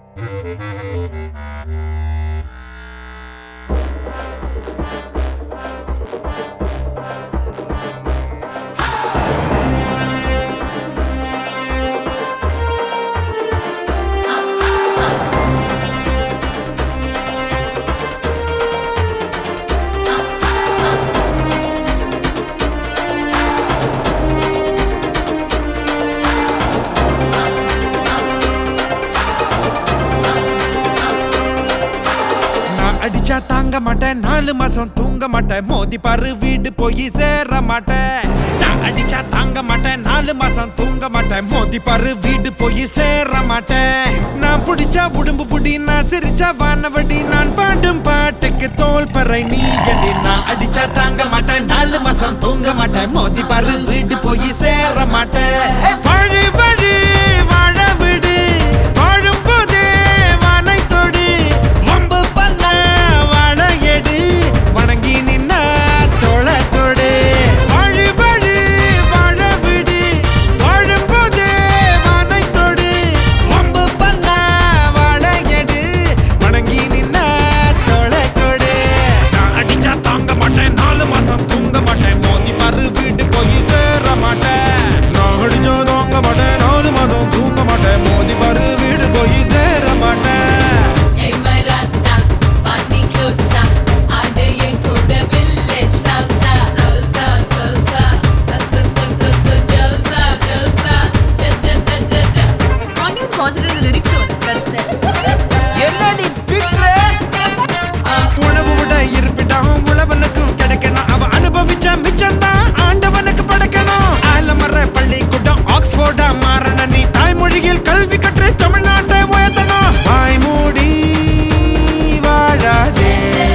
நான் அடிச்சா தாங்க மாட்டேன் நாலு மாசம் தூங்க மாட்டேன் மோதி பாரு வீடு போய் சேர மாட்டேன் நான் அடிச்சா தாங்க மாட்டேன் நாலு மாசம் தூங்க மாட்டேன் மோதி பாரு வீடு போய் சேர மாட்டேன் நான் புடிச்சா உடம்பு புடி நான் சிரிச்சா வானவடி நான் பாடும் பாட்டுக்கு தோல் பறை நீ எடி நான் அடிச்சா தாங்க மாட்டேன் நாலு மாசம் தூங்க மாட்டேன் மோதி பாரு வீடு போய் சேர மாட்டேன் வழி வழி வாழ விடு வாழும் போதே வானை தொடு வம்பு பண்ண வாழ எடு வணங்கி நின்ன தோள தொடு வழி வழி வாழ விடு வாழும் போதே வானை தொடு வம்பு பண்ண வாழ எடு வணங்கி நின்ன தோள தொடு நான் அடிச்சா தாங்க மாட்டேன் நாலு மாசம் தூங்க மாட்டேன் மோதி பாரு வீட்டு போய் சேர மாட்டேன் நான் அடிச்சா தாங்க மாட்டேன் நாலு மாசம் தூங்க மாட்டேன் மோதி பாரு வீடு போய் சேர மாட்டேன் Hey my rasta, party closer. ஆடு என் கூட village salsa. Salsa, salsa, salsa, salsa, salsa, jalsa, jalsa, ja, ja, ja, ja, ja. Can't you consider the lyrics over? That's that. என்னடி பிட்ற உணவு விட இருப்பிடம் உழவனுக்கும் கிடைக்கணும் அவன் அனுபவிச்ச மிச்சம்தான் ஆண்டவனுக்கு படைக்கணும் ஆலமர பள்ளிக்கூடம் ஆக்ஸ்போர்டா மாறன நீ தாய்மொழியில் கல்வி கற்று தமிழ்நாட்டை உயர்த்தணும் வாய் மூடி வாழாதே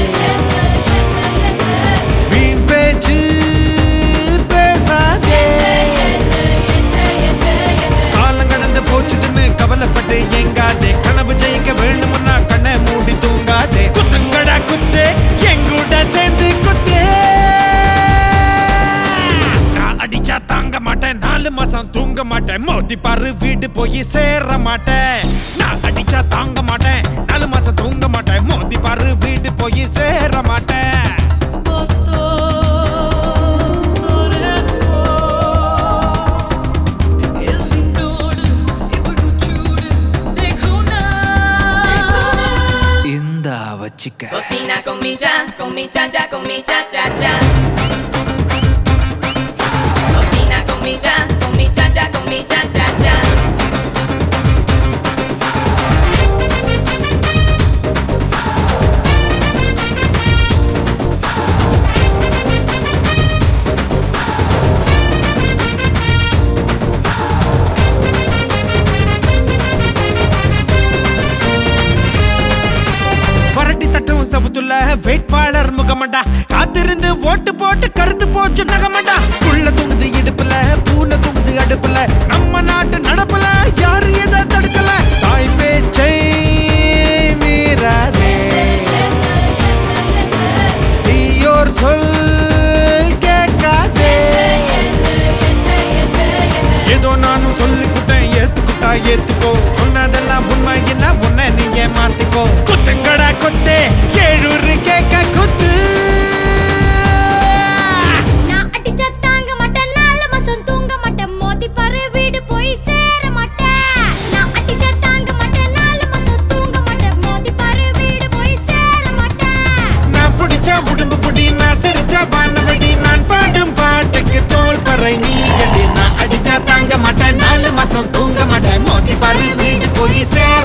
வீண் பேச்சு பேசாதே காலம் கடந்து போச்சுதுன்னு கவலைப்பட்டு எங்காதே கனவு ஜெயிக்க வேணுமுன்னா கண்ணை மூடி தூங்காதே குத்துங்கடா குத்து எங்கூட சேர்ந்து குத்தே நான் அடிச்சா தாங்க மாட்டேன் நாலு மாசம் தூங்க மாட்டேன் மோதி பாரு வீடு போய் சேர மாட்டேன் நான் அடிச்சா தாங்க மாட்டேன் நாலு மாசம் தூங்க மாட்டேன் மோதி பாரு வீடு போய் சேர மாட்டேன் Spotto, sorello. Il నిన్నోడు ఇప్పుడు చూడు దేఖోనా இந்த வச்சிக்க Cocina con mi cha, con mi cha cha, con mi cha cha cha. Cocina con mi cha, con mi cha cha, con mi cha cha cha. வரட்டி தட்டும் சவுத்துல வேட்பாளர் முகமண்டா காத்திருந்து ஓட்டு போட்டு கருத்து போச்சு நகமண்டா புள்ள தூங்குது இடுப்புல பூனை தூங்குது அடுப்புல நம்ம நாட்டு நடப்புல யாரு எதை தடுக்கல தாய் பேச்சை மீறாதே தீயோர் சொல் கேட்காதே ஏதோ நானும் சொல்லிக்கிட்டேன் ஏத்துக்கிட்டா ஏத்துக்கோ சொன்னதெல்லாம் உண்மை என்ன உன்னை நீ ஏமாத்திக்கோ குத்துங்கடா குத்து ஏழூரு கேட்க குத்து நான் அடிச்சா தாங்க மாட்டேன் நாலு மாசம் தூங்க மாட்டேன் மோதி பாரு வீடு போய் சேர மாட்டேன் நான் அடிச்சா தாங்க மாட்டேன் நாலு மாசம் தூங்க மாட்டேன் மோதி பாரு வீடு போய் சேர மாட்டேன் நான் பிடிச்ச உடம்பு புடி நான் சிரிச்ச வானவடி நான் பாடும் பாட்டுக்கு தோல் பறை நீ அடி நான் அடிச்சா தாங்க மாட்டேன் நாலு மாசம் தூங்க மாட்டேன் மோதி பாரு வீடு போய் சேர